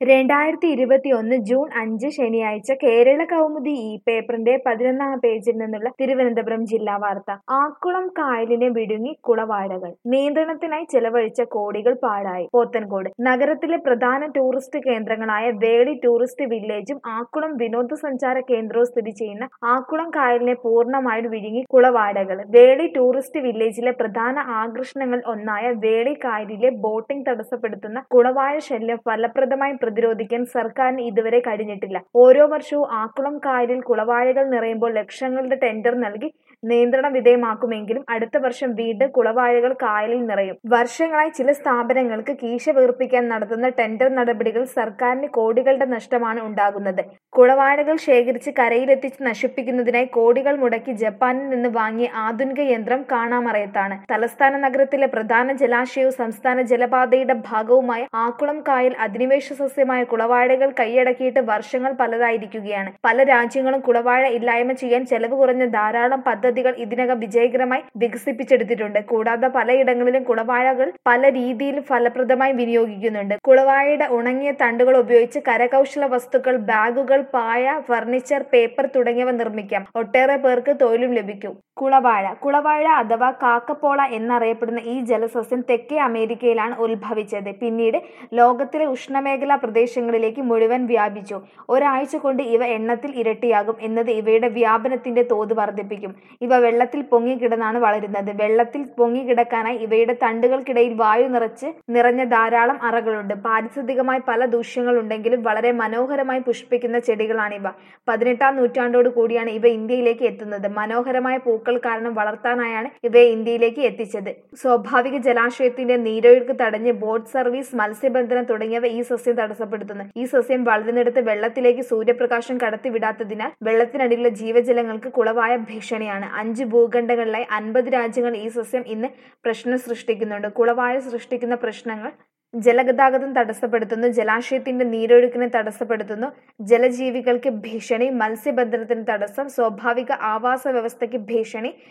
രണ്ടായിരത്തി ഇരുപത്തിയൊന്ന് ജൂൺ അഞ്ച് ശനിയാഴ്ച കേരള കൗമുദി ഈ പേപ്പറിന്റെ പതിനൊന്നാം പേജിൽ നിന്നുള്ള തിരുവനന്തപുരം ജില്ലാ വാർത്ത ആക്കുളം കായലിനെ വിഴുങ്ങി കുളവാഴകൾ നിയന്ത്രണത്തിനായി ചെലവഴിച്ച കോടികൾ പാഴായി പോത്തൻകോട് നഗരത്തിലെ പ്രധാന ടൂറിസ്റ്റ് കേന്ദ്രങ്ങളായ വേളി ടൂറിസ്റ്റ് വില്ലേജും ആക്കുളം വിനോദസഞ്ചാര കേന്ദ്രവും സ്ഥിതി ചെയ്യുന്ന ആക്കുളം കായലിനെ പൂർണ്ണമായും വിഴുങ്ങി കുളവാഴകൾ വേളി ടൂറിസ്റ്റ് വില്ലേജിലെ പ്രധാന ആകർഷണങ്ങൾ ഒന്നായ വേളി കായലിലെ ബോട്ടിംഗ് തടസ്സപ്പെടുത്തുന്ന കുളവാഴ ശല്യം ഫലപ്രദമായി പ്രതിരോധിക്കാൻ സർക്കാരിന് ഇതുവരെ കഴിഞ്ഞിട്ടില്ല ഓരോ വർഷവും ആക്കുളം കായലിൽ കുളവാഴകൾ നിറയുമ്പോൾ ലക്ഷങ്ങളുടെ ടെൻഡർ നൽകി നിയന്ത്രണ വിധേയമാക്കുമെങ്കിലും അടുത്ത വർഷം വീണ്ടും കുളവാഴകൾ കായലിൽ നിറയും വർഷങ്ങളായി ചില സ്ഥാപനങ്ങൾക്ക് കീശ വീർപ്പിക്കാൻ നടത്തുന്ന ടെൻഡർ നടപടികൾ സർക്കാരിന് കോടികളുടെ നഷ്ടമാണ് ഉണ്ടാകുന്നത് കുളവാഴകൾ ശേഖരിച്ച് കരയിലെത്തിച്ച് നശിപ്പിക്കുന്നതിനായി കോടികൾ മുടക്കി ജപ്പാനിൽ നിന്ന് വാങ്ങിയ ആധുനിക യന്ത്രം കാണാമറയത്താണ് തലസ്ഥാന നഗരത്തിലെ പ്രധാന ജലാശയവും സംസ്ഥാന ജലപാതയുടെ ഭാഗവുമായ ആക്കുളം കായൽ അധിനിവേശ സസ്യമായ കുളവാഴകൾ കൈയടക്കിയിട്ട് വർഷങ്ങൾ പലതായിരിക്കുകയാണ് പല രാജ്യങ്ങളും കുളവാഴ ഇല്ലായ്മ ചെയ്യാൻ ചെലവ് കുറഞ്ഞ ധാരാളം പദ്ധതികൾ ഇതിനകം വിജയകരമായി വികസിപ്പിച്ചെടുത്തിട്ടുണ്ട് കൂടാതെ പലയിടങ്ങളിലും കുളവാഴകൾ പല രീതിയിൽ ഫലപ്രദമായി വിനിയോഗിക്കുന്നുണ്ട് കുളവാഴയുടെ ഉണങ്ങിയ തണ്ടുകൾ ഉപയോഗിച്ച് കരകൗശല വസ്തുക്കൾ ബാഗുകൾ പായ ഫർണിച്ചർ പേപ്പർ തുടങ്ങിയവ നിർമ്മിക്കാം ഒട്ടേറെ പേർക്ക് തൊഴിലും ലഭിക്കും കുളവാഴ കുളവാഴ അഥവാ കാക്കപ്പോള എന്നറിയപ്പെടുന്ന ഈ ജലസസ്യം തെക്കേ അമേരിക്കയിലാണ് ഉത്ഭവിച്ചത് പിന്നീട് ലോകത്തിലെ ഉഷ്ണമേഖലാ പ്രദേശങ്ങളിലേക്ക് മുഴുവൻ വ്യാപിച്ചു ഒരാഴ്ച കൊണ്ട് ഇവ എണ്ണത്തിൽ ഇരട്ടിയാകും എന്നത് ഇവയുടെ വ്യാപനത്തിന്റെ തോത് വർദ്ധിപ്പിക്കും ഇവ വെള്ളത്തിൽ പൊങ്ങിക്കിടന്നാണ് വളരുന്നത് വെള്ളത്തിൽ പൊങ്ങിക്കിടക്കാനായി ഇവയുടെ തണ്ടുകൾക്കിടയിൽ വായു നിറച്ച് നിറഞ്ഞ ധാരാളം അറകളുണ്ട് പാരിസ്ഥിതികമായി പല ദൂഷ്യങ്ങളുണ്ടെങ്കിലും വളരെ മനോഹരമായി പുഷ്പിക്കുന്ന ചെടികളാണിവ പതിനെട്ടാം നൂറ്റാണ്ടോട് കൂടിയാണ് ഇവ ഇന്ത്യയിലേക്ക് എത്തുന്നത് മനോഹരമായ പൂക്കൾ കാരണം വളർത്താനായാണ് ഇവയെ ഇന്ത്യയിലേക്ക് എത്തിച്ചത് സ്വാഭാവിക ജലാശയത്തിന്റെ നീരൊഴുക്ക് തടഞ്ഞ് ബോട്ട് സർവീസ് മത്സ്യബന്ധനം തുടങ്ങിയവ ഈ സസ്യം തടസ്സപ്പെടുത്തുന്നു ഈ സസ്യം വളരുന്നിടത്ത് വെള്ളത്തിലേക്ക് സൂര്യപ്രകാശം കടത്തിവിടാത്തതിനാൽ വെള്ളത്തിനടിയിലുള്ള ജീവജലങ്ങൾക്ക് കുളവായ ഭീഷണിയാണ് അഞ്ച് ഭൂഖണ്ഡങ്ങളിലായി അൻപത് രാജ്യങ്ങൾ ഈ സസ്യം ഇന്ന് പ്രശ്നം സൃഷ്ടിക്കുന്നുണ്ട് കുളവായ സൃഷ്ടിക്കുന്ന പ്രശ്നങ്ങൾ ജലഗതാഗതം തടസ്സപ്പെടുത്തുന്നു ജലാശയത്തിന്റെ നീരൊഴുക്കിനെ തടസ്സപ്പെടുത്തുന്നു ജലജീവികൾക്ക് ഭീഷണി മത്സ്യബന്ധനത്തിന് തടസ്സം സ്വാഭാവിക ആവാസ വ്യവസ്ഥയ്ക്ക് ഭീഷണി